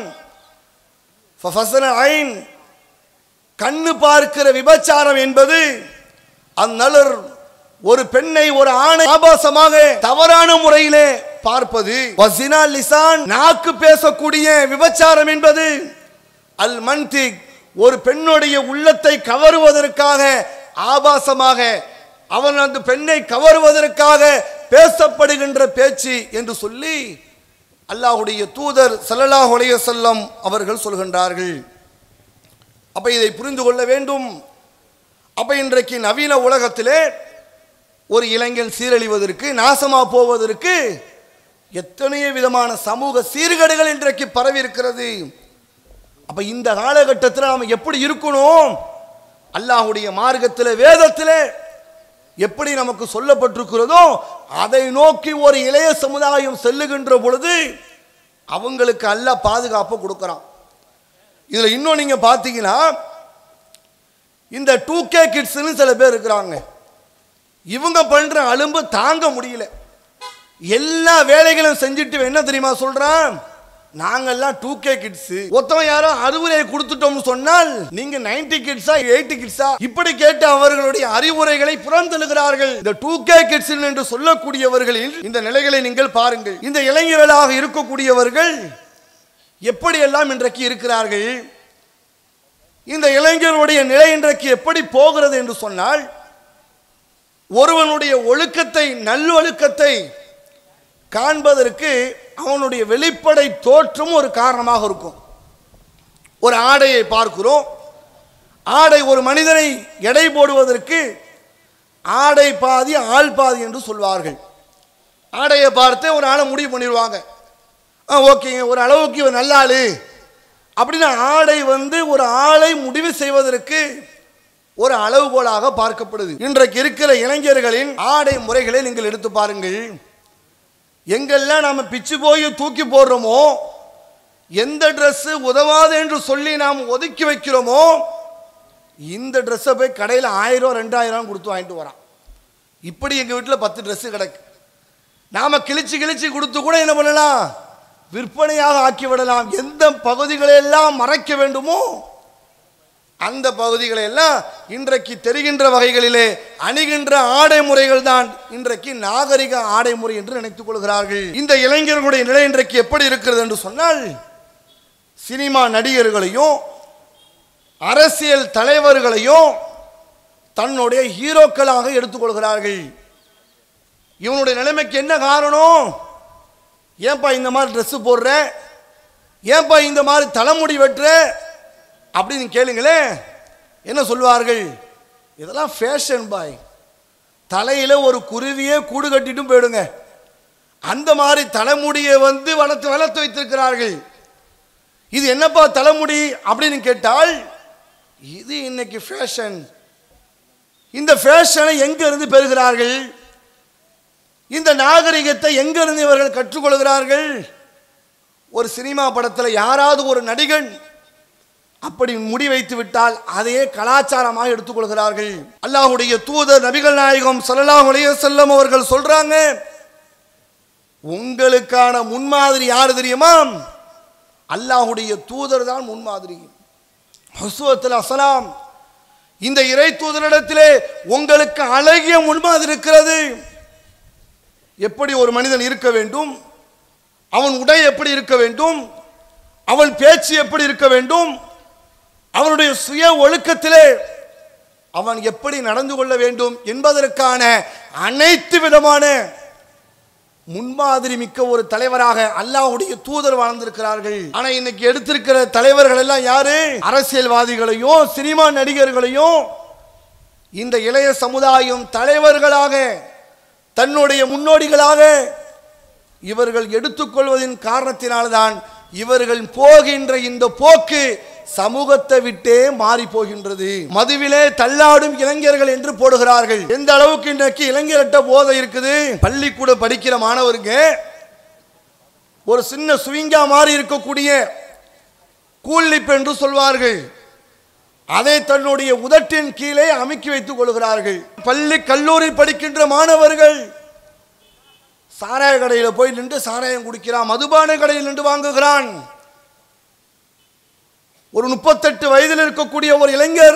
ஃபஃபஸன ஐன் கண்ணு பார்க்கிற விபச்சாரம் என்பது அந்நலர் ஒரு பெண்ணை ஒரு ஆணை ஆபாசமாக தவறான முறையிலே பார்ப்பது வசினா லிசான் நாக்கு பேசக்கூடிய விபச்சாரம் என்பது அல் மன்திக் ஒரு பெண்ணுடைய உள்ளத்தை கவருவதற்காக ஆபாசமாக அவன் அந்த பெண்ணை கவருவதற்காக பேசப்படுகின்ற பேச்சு என்று சொல்லி அல்லாஹ்வுடைய தூதர் ஸல்லல்லாஹு அலைஹி வஸல்லம் அவர்கள் சொல்கின்றார்கள் அப்ப இதை புரிந்து கொள்ள வேண்டும் அப்ப இன்றைக்கு நவீன உலகத்திலே ஒரு இளைஞன் சீரழிவதற்கு நாசமா போவதற்கு எத்தனையோ விதமான சமூக சீர்கேடுகள் இன்றைக்கு பரவி இருக்கிறது அப்ப இந்த காலகட்டத்தில் நாம் எப்படி இருக்கணும் அல்லாஹ்வுடைய மார்க்கத்தில் வேதத்தில் எப்படி நமக்கு சொல்லப்பட்டிருக்கிறதோ அதை நோக்கி ஒரு இளைய சமுதாயம் செல்லுகின்ற பொழுது அவங்களுக்கு அல்லாஹ் பாதுகாப்பு கொடுக்குறான் இதில் இன்னும் நீங்க பார்த்தீங்கன்னா இந்த டூ கே கிட்ஸ்னு சில பேர் இருக்கிறாங்க இவங்க பண்ற அலும்பு தாங்க முடியல எல்லா வேலைகளும் செஞ்சுட்டு இவன் என்ன தெரியுமா சொல்றான் நாங்கெல்லாம் டூ கே கிட்ஸ் ஒருத்தவன் யாரோ அறிவுரையை கொடுத்துட்டோம்னு சொன்னால் நீங்க நைன்டி கிட்ஸா எயிட்டி கிட்ஸா இப்படி கேட்டு அவர்களுடைய அறிவுரைகளை புறந்தழுகிறார்கள் இந்த டூ கே கிட்ஸ் என்று சொல்லக்கூடியவர்களில் இந்த நிலைகளை நீங்கள் பாருங்கள் இந்த இளைஞர்களாக இருக்கக்கூடியவர்கள் எப்படியெல்லாம் இன்றைக்கு இருக்கிறார்கள் இந்த இளைஞருடைய நிலை இன்றைக்கு எப்படி போகிறது என்று சொன்னால் ஒருவனுடைய ஒழுக்கத்தை நல்லொழுக்கத்தை காண்பதற்கு அவனுடைய வெளிப்படை தோற்றம் ஒரு காரணமாக இருக்கும் ஒரு ஆடையை பார்க்கிறோம் ஆடை ஒரு மனிதனை எடை போடுவதற்கு ஆடை பாதி ஆள் பாதி என்று சொல்வார்கள் ஆடையை பார்த்து ஒரு ஆளை முடிவு பண்ணிடுவாங்க ஆ ஓகேங்க ஒரு அளவுக்கு இவன் நல்ல ஆளு அப்படின்னு ஆடை வந்து ஒரு ஆளை முடிவு செய்வதற்கு ஒரு அளவுகோலாக பார்க்கப்படுது இன்றைக்கு இருக்கிற இளைஞர்களின் ஆடை முறைகளை நீங்கள் எடுத்து பாருங்கள் எங்கெல்லாம் நாம பிச்சு போய் தூக்கி போடுறோமோ எந்த Dress உதவாது என்று சொல்லி நாம் ஒதுக்கி வைக்கிறோமோ இந்த ட்ரெஸ்ஸை போய் கடையில் ஆயிரம் ரெண்டாயிரம் கொடுத்து வாங்கிட்டு வரான் இப்படி எங்கள் வீட்டில் பத்து Dress கிடக்கு நாம கிழிச்சு கிழிச்சு கொடுத்து கூட என்ன பண்ணலாம் விற்பனையாக ஆக்கி விடலாம் எந்த பகுதிகளை எல்லாம் மறைக்க வேண்டுமோ அந்த பகுதிகளை எல்லாம் இன்றைக்கு தெரிகின்ற வகைகளிலே அணிகின்ற ஆடை முறைகள் தான் இன்றைக்கு நாகரிக ஆடை முறை என்று நினைத்துக் கொள்கிறார்கள் இந்த இளைஞர்களுடைய நிலை இன்றைக்கு எப்படி இருக்கிறது என்று சொன்னால் சினிமா நடிகர்களையும் அரசியல் தலைவர்களையும் தன்னுடைய ஹீரோக்களாக எடுத்துக்கொள்கிறார்கள் இவனுடைய நிலைமைக்கு என்ன காரணம் ஏன்பா இந்த மாதிரி ட்ரெஸ் போடுற ஏன்பா இந்த மாதிரி தலைமுடி வெட்டுற அப்படின்னு கேளுங்களேன் என்ன சொல்வார்கள் இதெல்லாம் ஃபேஷன் பாய் தலையில் ஒரு குருவியே கூடு கட்டிட்டும் போயிடுங்க அந்த மாதிரி தலைமுடியை வந்து வளர்த்து வளர்த்து வைத்திருக்கிறார்கள் இது என்னப்பா தலைமுடி அப்படின்னு கேட்டால் இது இன்னைக்கு ஃபேஷன் இந்த ஃபேஷனை எங்க இருந்து பெறுகிறார்கள் இந்த நாகரிகத்தை எங்கிருந்து இவர்கள் கற்றுக்கொள்கிறார்கள் ஒரு சினிமா படத்தில் யாராவது ஒரு நடிகன் அப்படி முடி வைத்து விட்டால் அதையே கலாச்சாரமாக எடுத்துக்கொள்கிறார்கள் அல்லாஹ்வுடைய தூதர் நபிகள் நாயகம் ஸல்லல்லாஹு அலைஹி வஸல்லம் அவர்கள் சொல்றாங்க உங்களுக்கான முன்மாதிரி யார் தெரியுமா அல்லாஹ்வுடைய தூதர் தான் முன்மாதிரி ஹுஸ்வத்துல் அஸ்ஸலாம் இந்த இறை தூதரிடத்திலே உங்களுக்கு அழகிய முன்மாதிரி இருக்கிறது எப்படி ஒரு மனிதன் இருக்க வேண்டும் அவன் உடை எப்படி இருக்க வேண்டும் அவன் பேச்சு எப்படி இருக்க வேண்டும் அவனுடைய சுய ஒழுக்கத்திலே அவன் எப்படி நடந்து கொள்ள வேண்டும் என்பதற்கான அனைத்து விதமான முன்மாதிரி மிக்க ஒரு தலைவராக அல்லாஹ்வுடைய தூதர் வாழ்ந்திருக்கிறார்கள் ஆனா இன்னைக்கு எடுத்திருக்கிற தலைவர்கள் எல்லாம் யாரு அரசியல்வாதிகளையும் சினிமா நடிகர்களையும் இந்த இளைய சமுதாயம் தலைவர்களாக தன்னுடைய முன்னோடிகளாக இவர்கள் எடுத்துக்கொள்வதின் காரணத்தினால்தான் இவர்கள் போகின்ற இந்த போக்கு சமூகத்தை விட்டே மாறி போகின்றது மதுவிலே தள்ளாடும் இளைஞர்கள் என்று போடுகிறார்கள் எந்த அளவுக்கு இன்றைக்கு இளைஞர்கிட்ட போதை இருக்குது பள்ளிக்கூட படிக்கிற மாணவருங்க ஒரு சின்ன சுவிங்கா மாறி இருக்கக்கூடிய கூலிப் என்று சொல்வார்கள் அதை தன்னுடைய உதட்டின் கீழே அமுக்கி வைத்துக் கொள்கிறார்கள் பள்ளி கல்லூரி படிக்கின்ற மாணவர்கள் சாராய கடையில் போய் நின்று சாராயம் குடிக்கிறான் மதுபான கடையில் நின்று வாங்குகிறான் ஒரு முப்பத்தெட்டு வயதில் இருக்கக்கூடிய ஒரு இளைஞர்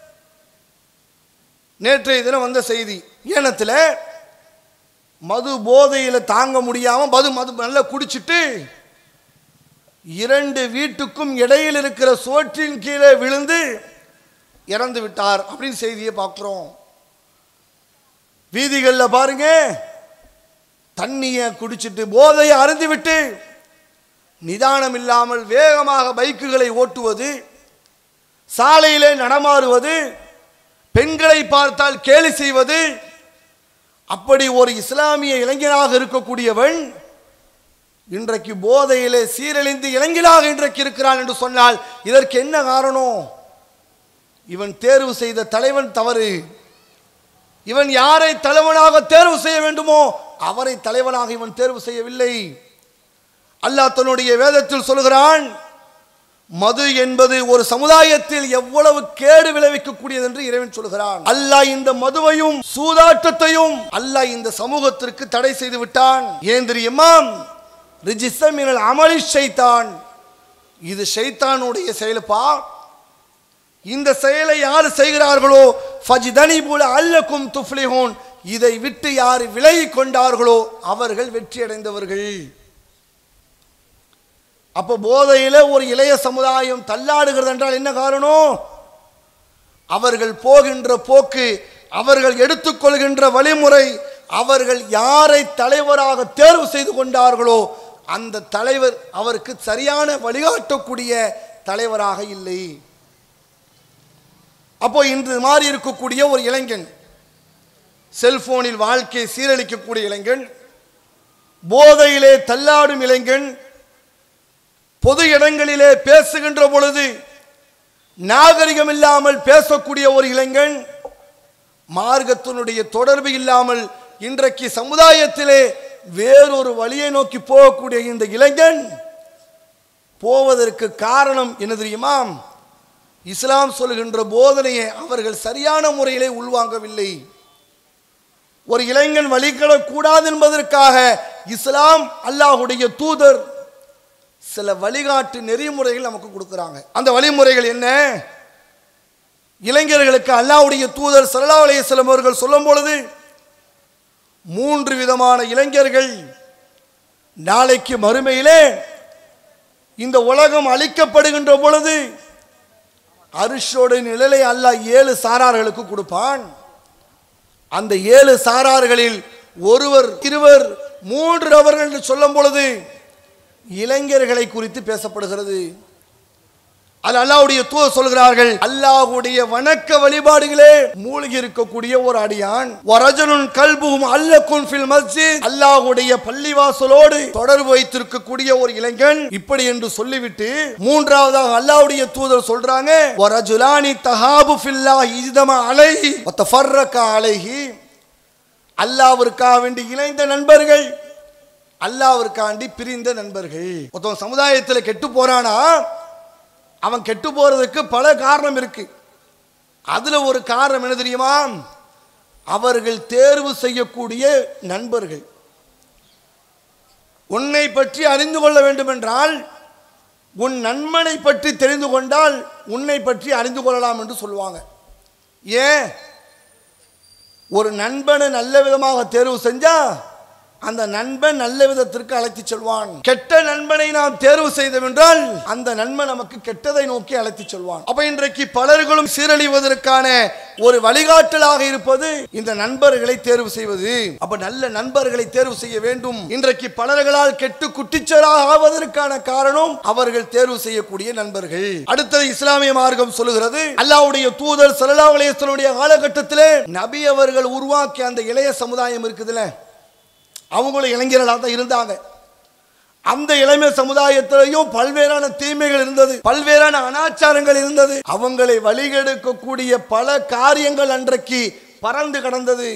நேற்றைய தினம் வந்த செய்தி ஏனத்தில் மது போதையில் தாங்க முடியாம மது மது நல்லா குடிச்சிட்டு இரண்டு வீட்டுக்கும் இடையில் இருக்கிற சுவற்றின் கீழே விழுந்து இறந்து விட்டார் அப்படின்னு செய்தியை பார்க்குறோம் வீதிகளில் பாருங்க தண்ணியை குடிச்சிட்டு போதையை அருந்து விட்டு நிதானம் இல்லாமல் வேகமாக பைக்குகளை ஓட்டுவது சாலையிலே நடமாறுவது பெண்களை பார்த்தால் கேலி செய்வது அப்படி ஒரு இஸ்லாமிய இளைஞனாக இருக்கக்கூடியவன் இன்றைக்கு போதையிலே சீரழிந்து இளைஞனாக இன்றைக்கு இருக்கிறான் என்று சொன்னால் இதற்கு என்ன காரணம் இவன் தேர்வு செய்த தலைவன் தவறு இவன் யாரை தலைவனாக தேர்வு செய்ய வேண்டுமோ அவரை தலைவனாக இவன் தேர்வு செய்யவில்லை அல்லாஹ் தன்னுடைய வேதத்தில் சொல்கிறான் மது என்பது ஒரு சமுதாயத்தில் எவ்வளவு கேடு விளைவிக்கக்கூடியது என்று இறைவன் சொல்கிறான் அல்லாஹ் இந்த மதுவையும் சூதாட்டத்தையும் அல்லாஹ் இந்த சமூகத்திற்கு தடை செய்து விட்டான் ஏன் தெரியுமா ரிஜிஸ்டமினல் அமளி ஷைத்தான் இது ஷைத்தானுடைய செயலுப்பா இந்த செயலை யார் செய்கிறார்களோ ஃபஜிதனி போல அல்லக்கும் துஃப்லிஹூன் இதை விட்டு யார் விலகி கொண்டார்களோ அவர்கள் வெற்றி அடைந்தவர்கள் அப்போ போதையில ஒரு இளைய சமுதாயம் தள்ளாடுகிறது என்றால் என்ன காரணம் அவர்கள் போகின்ற போக்கு அவர்கள் எடுத்துக்கொள்கின்ற வழிமுறை அவர்கள் யாரை தலைவராக தேர்வு செய்து கொண்டார்களோ அந்த தலைவர் அவருக்கு சரியான வழிகாட்டக்கூடிய தலைவராக இல்லை அப்போ இன்று மாறி இருக்கக்கூடிய ஒரு இளைஞன் செல்போனில் வாழ்க்கையை சீரழிக்கக்கூடிய இளைஞன் போதையிலே தள்ளாடும் இளைஞன் பொது இடங்களிலே பேசுகின்ற பொழுது நாகரிகம் இல்லாமல் பேசக்கூடிய ஒரு இளைஞன் மார்க்கத்தினுடைய தொடர்பு இல்லாமல் இன்றைக்கு சமுதாயத்திலே வேறொரு வழியை நோக்கி போகக்கூடிய இந்த இளைஞன் போவதற்கு காரணம் என்ன தெரியுமா இஸ்லாம் சொல்கின்ற போதனையை அவர்கள் சரியான முறையிலே உள்வாங்கவில்லை ஒரு இளைஞன் வழிகடக்கூடாது என்பதற்காக இஸ்லாம் அல்லாஹுடைய தூதர் சில வழிகாட்டு நெறிமுறைகள் நமக்கு கொடுக்குறாங்க அந்த வழிமுறைகள் என்ன இளைஞர்களுக்கு அல்லாஹ்வுடைய தூதர் சல்லா அலையம் அவர்கள் சொல்லும் பொழுது மூன்று விதமான இளைஞர்கள் நாளைக்கு மறுமையிலே இந்த உலகம் அழிக்கப்படுகின்ற பொழுது அரிஷோட நிழலை அல்லாஹ் ஏழு சாரார்களுக்கு கொடுப்பான் அந்த ஏழு சாரார்களில் ஒருவர் இருவர் மூன்று அவர்கள் என்று சொல்லும் பொழுது இளைஞர்களை குறித்து பேசப்படுகிறது அது அல்லாஹ்வுடைய தூதர் சொல்கிறார்கள் அல்லாஹ்வுடைய வணக்க வழிபாடுகளே மூழ்கி இருக்கக்கூடிய ஒரு அடியான் வரஜனுன் கல்புகும் அல்லக்கும் ஃபில் மஸ்ஜித் அல்லாஹ்வுடைய பள்ளிவாசலோடு தொடர்பு வைத்திருக்கக்கூடிய ஒரு இளைஞன் இப்படி என்று சொல்லிவிட்டு மூன்றாவதாக அல்லாஹ்வுடைய தூதர் சொல்றாங்க வரஜுலானி தஹாபு ஃபில்லாஹி இஜ்தமா அலைஹி வத்தஃபர்ரக அலைஹி அல்லாஹ்விற்காக வேண்டி இணைந்த நண்பர்கள் அல்லாஹ்விற்காண்டி பிரிந்த நண்பர்கள் ஒருத்தவன் சமுதாயத்தில் கெட்டு போறானா அவன் கெட்டு போறதுக்கு பல காரணம் இருக்கு அதுல ஒரு காரணம் என்ன தெரியுமா அவர்கள் தேர்வு செய்யக்கூடிய நண்பர்கள் உன்னை பற்றி அறிந்து கொள்ள வேண்டும் என்றால் உன் நண்பனை பற்றி தெரிந்து கொண்டால் உன்னை பற்றி அறிந்து கொள்ளலாம் என்று சொல்லுவாங்க ஏன் ஒரு நண்பனை நல்ல விதமாக தேர்வு செஞ்சா அந்த நண்பன் நல்ல விதத்திற்கு அழைத்து செல்வான் கெட்ட நண்பனை நாம் தேர்வு செய்தவென்றால் அந்த நண்பன் நமக்கு கெட்டதை நோக்கி அழைத்து செல்வான் அப்ப இன்றைக்கு பலர்களும் சீரழிவதற்கான ஒரு வழிகாட்டலாக இருப்பது இந்த நண்பர்களை தேர்வு செய்வது அப்ப நல்ல நண்பர்களை தேர்வு செய்ய வேண்டும் இன்றைக்கு பலர்களால் கெட்டு குட்டிச்சலாக ஆவதற்கான காரணம் அவர்கள் தேர்வு செய்யக்கூடிய நண்பர்கள் அடுத்தது இஸ்லாமிய மார்க்கம் சொல்லுகிறது அல்லாஹ்வுடைய தூதர் ஸல்லல்லாஹு அலைஹி வஸல்லம் காலகட்டத்திலே நபி அவர்கள் உருவாக்கிய அந்த இளைய சமுதாயம் இருக்குதுல்ல அவங்களும் இளைஞர்களாக தான் இருந்தாங்க அந்த இளமை சமுதாயத்திலையும் பல்வேறான தீமைகள் இருந்தது பல்வேறான அனாச்சாரங்கள் இருந்தது அவங்களை வழிகெடுக்கக்கூடிய பல காரியங்கள் அன்றைக்கு பறந்து கடந்தது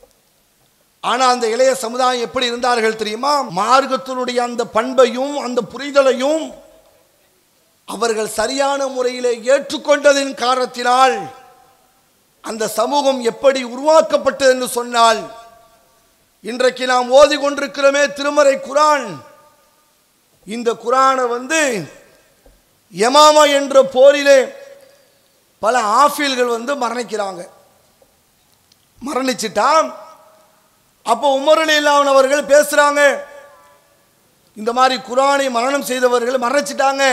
ஆனா அந்த இளைய சமுதாயம் எப்படி இருந்தார்கள் தெரியுமா மார்க்கத்தினுடைய அந்த பண்பையும் அந்த புரிதலையும் அவர்கள் சரியான முறையிலே ஏற்றுக்கொண்டதின் காரணத்தினால் அந்த சமூகம் எப்படி உருவாக்கப்பட்டது என்று சொன்னால் இன்றைக்கு நாம் ஓதி கொண்டிருக்கிறோமே திருமறை குரான் இந்த குரானை வந்து யமாமா என்ற போரிலே பல ஆஃபீல்கள் வந்து மரணிக்கிறாங்க மரணிச்சிட்டா அப்போ உமரலி அவர்கள் பேசுறாங்க இந்த மாதிரி குரானை மரணம் செய்தவர்கள் மரணிச்சிட்டாங்க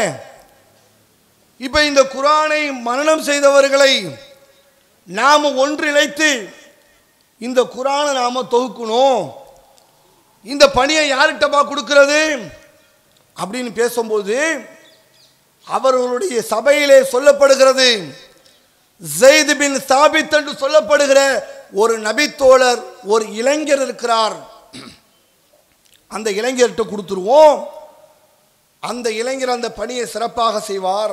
இப்போ இந்த குரானை மரணம் செய்தவர்களை நாம் ஒன்றிணைத்து இந்த குரானை நாம தொகுக்கணும் இந்த பணியை யார்கிட்டப்பா கொடுக்கிறது அப்படின்னு பேசும்போது அவர்களுடைய சபையிலே சொல்லப்படுகிறது ஜெயித் பின் சாபித் என்று சொல்லப்படுகிற ஒரு நபித்தோழர் ஒரு இளைஞர் இருக்கிறார் அந்த இளைஞர்கிட்ட கொடுத்துருவோம் அந்த இளைஞர் அந்த பணியை சிறப்பாக செய்வார்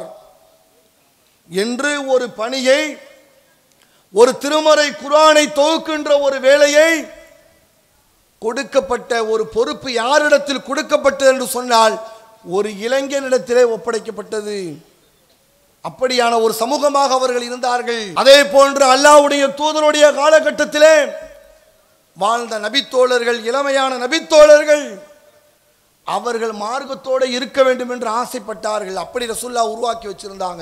என்று ஒரு பணியை ஒரு திருமறை குரானை தொகுக்கின்ற ஒரு வேலையை கொடுக்கப்பட்ட ஒரு பொறுப்பு யாரிடத்தில் கொடுக்கப்பட்டது என்று சொன்னால் ஒரு இளைஞனிடத்திலே ஒப்படைக்கப்பட்டது அப்படியான ஒரு சமூகமாக அவர்கள் இருந்தார்கள் அதே போன்று அல்லாஹ்வுடைய தூதருடைய காலகட்டத்திலே வாழ்ந்த நபித்தோழர்கள் இளமையான நபித்தோழர்கள் அவர்கள் மார்க்கத்தோடு இருக்க வேண்டும் என்று ஆசைப்பட்டார்கள் அப்படி ரசுல்லா உருவாக்கி வச்சிருந்தாங்க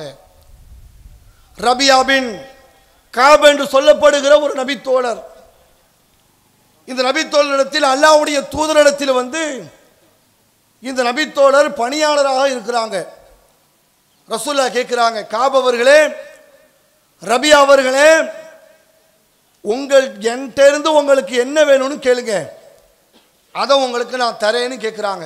ரபியா பின் காப் என்று சொல்லப்படுகிற ஒரு நபித்தோழர் இந்த நபித்தோழரிடத்தில் அல்லாஹ்வுடைய தூதரிடத்தில் வந்து இந்த நபித்தோழர் பணியாளராக இருக்கிறாங்க ரசூல்லா கேட்குறாங்க காப் அவர்களே ரபியா அவர்களே உங்கள் என்கிட்ட இருந்து உங்களுக்கு என்ன வேணும்னு கேளுங்க அதை உங்களுக்கு நான் தரேன்னு கேட்குறாங்க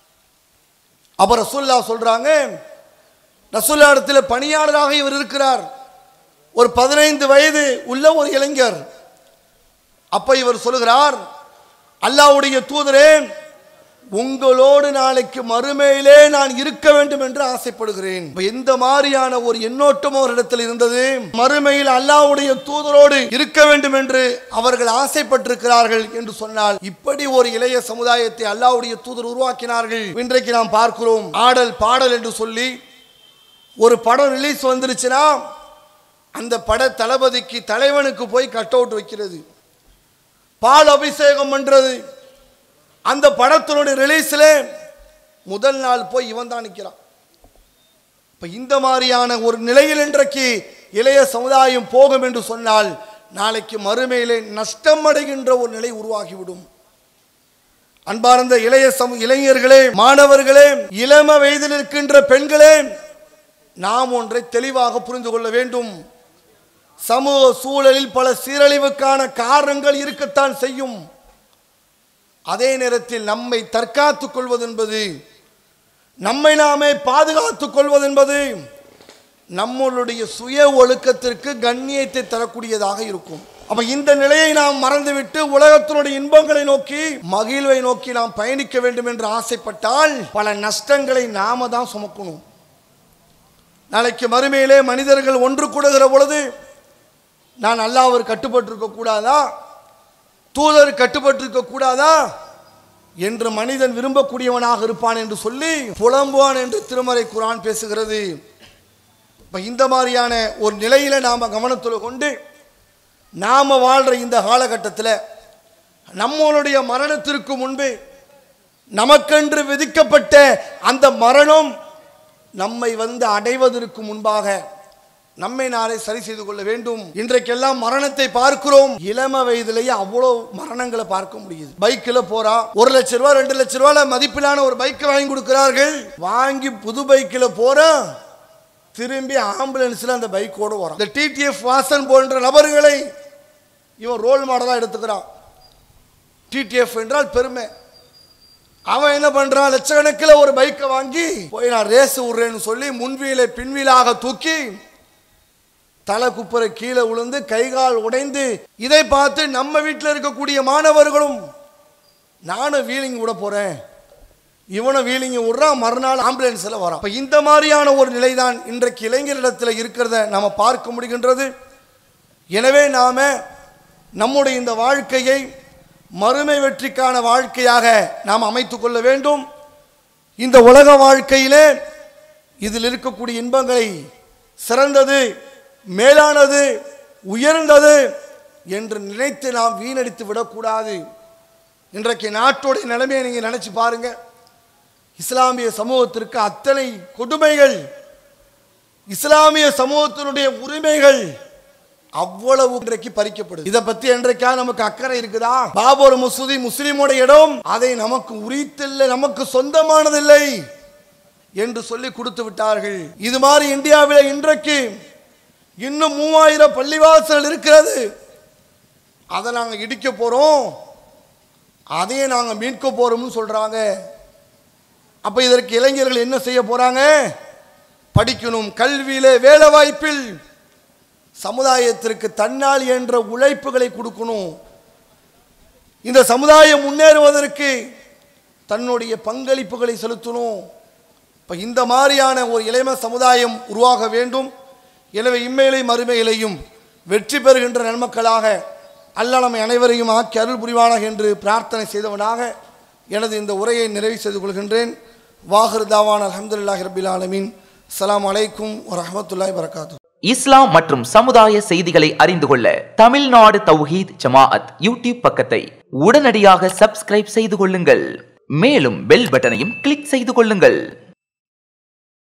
அப்போ ரசூல்லா சொல்கிறாங்க ரசூல்லா இடத்துல பணியாளராக இவர் இருக்கிறார் ஒரு பதினைந்து வயது உள்ள ஒரு இளைஞர் அப்ப இவர் சொல்லுகிறார் அல்லாஹ்வுடைய தூதரே உங்களோடு நாளைக்கு மறுமையிலே நான் இருக்க வேண்டும் என்று ஆசைப்படுகிறேன் இப்ப எந்த மாதிரியான ஒரு எண்ணோட்டம் அவரிடத்தில் இருந்தது மறுமையில் அல்லாஹ்வுடைய தூதரோடு இருக்க வேண்டும் என்று அவர்கள் ஆசைப்பட்டிருக்கிறார்கள் என்று சொன்னால் இப்படி ஒரு இளைய சமுதாயத்தை அல்லாஹ்வுடைய தூதர் உருவாக்கினார்கள் இன்றைக்கு நாம் பார்க்கிறோம் ஆடல் பாடல் என்று சொல்லி ஒரு படம் ரிலீஸ் வந்துருச்சுன்னா அந்த பட தளபதிக்கு தலைவனுக்கு போய் கட் அவுட் வைக்கிறது பால் அபிஷேகம் பண்றது அந்த படத்தினுடைய ரிலீஸில் முதல் நாள் போய் இவன் தான் நிற்கிறான் இப்போ இந்த மாதிரியான ஒரு நிலையில் இன்றைக்கு இளைய சமுதாயம் போகும் என்று சொன்னால் நாளைக்கு மறுமையிலே நஷ்டம் அடைகின்ற ஒரு நிலை உருவாகிவிடும் அன்பார்ந்த இளைய சமு இளைஞர்களே மாணவர்களே இளம வயதில் இருக்கின்ற பெண்களே நாம் ஒன்றை தெளிவாக புரிந்து கொள்ள வேண்டும் சமூக சூழலில் பல சீரழிவுக்கான காரணங்கள் இருக்கத்தான் செய்யும் அதே நேரத்தில் நம்மை தற்காத்துக் கொள்வது என்பது நம்மை நாமே பாதுகாத்துக் கொள்வது என்பது நம்மளுடைய சுய ஒழுக்கத்திற்கு கண்ணியத்தை தரக்கூடியதாக இருக்கும் அப்ப இந்த நிலையை நாம் மறந்துவிட்டு உலகத்தினுடைய இன்பங்களை நோக்கி மகிழ்வை நோக்கி நாம் பயணிக்க வேண்டும் என்று ஆசைப்பட்டால் பல நஷ்டங்களை நாம தான் சுமக்கணும் நாளைக்கு மறுமையிலே மனிதர்கள் ஒன்று கூடுகிற பொழுது நான் அல்லாஹ்வர் கட்டுப்பட்டிருக்க கூடாதா தூதர் கட்டுப்பட்டிருக்க கூடாதா என்று மனிதன் விரும்பக்கூடியவனாக இருப்பான் என்று சொல்லி புலம்புவான் என்று திருமறை குரான் பேசுகிறது இப்போ இந்த மாதிரியான ஒரு நிலையில நாம் கவனத்தில் கொண்டு நாம் வாழ்கிற இந்த காலகட்டத்தில் நம்மளுடைய மரணத்திற்கு முன்பு நமக்கென்று விதிக்கப்பட்ட அந்த மரணம் நம்மை வந்து அடைவதற்கு முன்பாக நம்மை நாளை சரி செய்து கொள்ள வேண்டும் இன்றைக்கெல்லாம் மரணத்தை பார்க்கிறோம் இளம வயதிலேயே அவ்வளவு மரணங்களை பார்க்க முடியுது பைக்கில் போறா ஒரு லட்ச ரூபாய் ரெண்டு லட்ச ரூபாய் மதிப்பிலான ஒரு பைக்கை வாங்கி கொடுக்கிறார்கள் வாங்கி புது பைக்கில் போறான் திரும்பி ஆம்புலன்ஸ்ல அந்த பைக்கோடு வரான் இந்த டிடிஎஃப் வாசன் போன்ற நபர்களை இவன் ரோல் மாடலாக எடுத்துக்கிறான் டிடிஎஃப் என்றால் பெருமை அவன் என்ன பண்றான் லட்சக்கணக்கில் ஒரு பைக்கை வாங்கி போய் நான் ரேஸ் விடுறேன்னு சொல்லி முன்வீலை பின்வீலாக தூக்கி தலை குப்புற கீழே விழுந்து கைகால் உடைந்து இதை பார்த்து நம்ம வீட்டில் இருக்கக்கூடிய மாணவர்களும் நானும் வீலிங் விட போறேன் இவனை வீலிங்க விடுறான் மறுநாள் ஆம்புலன்ஸில் வரான் அப்ப இந்த மாதிரியான ஒரு நிலை தான் இன்றைக்கு இளைஞரிடத்தில் இருக்கிறத நாம பார்க்க முடிகின்றது எனவே நாம நம்முடைய இந்த வாழ்க்கையை மறுமை வெற்றிக்கான வாழ்க்கையாக நாம் அமைத்துக் கொள்ள வேண்டும் இந்த உலக வாழ்க்கையிலே இதில் இருக்கக்கூடிய இன்பங்களை சிறந்தது மேலானது உயர்ந்தது என்று நினைத்து நாம் வீணடித்து விடக்கூடாது இன்றைக்கு நாட்டுடைய நிலைமையை நீங்கள் நினைச்சு பாருங்க இஸ்லாமிய சமூகத்திற்கு அத்தனை கொடுமைகள் இஸ்லாமிய சமூகத்தினுடைய உரிமைகள் அவ்வளவு இன்றைக்கு பறிக்கப்படுது இதை பத்தி என்றைக்கா நமக்கு அக்கறை இருக்குதா பாபர் மசூதி முஸ்லிமோட இடம் அதை நமக்கு உரித்தில்லை நமக்கு சொந்தமானதில்லை என்று சொல்லி கொடுத்து விட்டார்கள் இது மாதிரி இந்தியாவில் இன்றைக்கு இன்னும் மூவாயிரம் பள்ளிவாசல் இருக்கிறது அதை நாங்கள் இடிக்க போறோம் அதையே நாங்கள் மீட்க போறோம்னு சொல்றாங்க அப்ப இதற்கு இளைஞர்கள் என்ன செய்ய போறாங்க படிக்கணும் கல்வியில வேலை வாய்ப்பில் சமுதாயத்திற்கு தன்னால் என்ற உழைப்புகளை கொடுக்கணும் இந்த சமுதாயம் முன்னேறுவதற்கு தன்னுடைய பங்களிப்புகளை செலுத்தணும் இப்போ இந்த மாதிரியான ஒரு இளைம சமுதாயம் உருவாக வேண்டும் எனவே இம்மையிலை மறுமையிலையும் வெற்றி பெறுகின்ற நன்மக்களாக அல்லாஹ் நம்மை அனைவரையும் ஆக்கி அருள் புரிவானாக என்று பிரார்த்தனை செய்தவனாக எனது இந்த உரையை நிறைவு செய்து கொள்கின்றேன் வாஹர் தாவான் அலமதுல்லாஹி ரபில் ஆலமீன் அஸ்ஸலாமு அலைக்கும் வரஹ்மத்துல்லாஹி வரகாத்து இஸ்லாம் மற்றும் சமுதாய செய்திகளை அறிந்து கொள்ள தமிழ்நாடு தௌஹீத் ஜமாஅத் யூடியூப் பக்கத்தை உடனடியாக சப்ஸ்கிரைப் செய்து கொள்ளுங்கள் மேலும் பெல் பட்டனையும் கிளிக் செய்து கொள்ளுங்கள்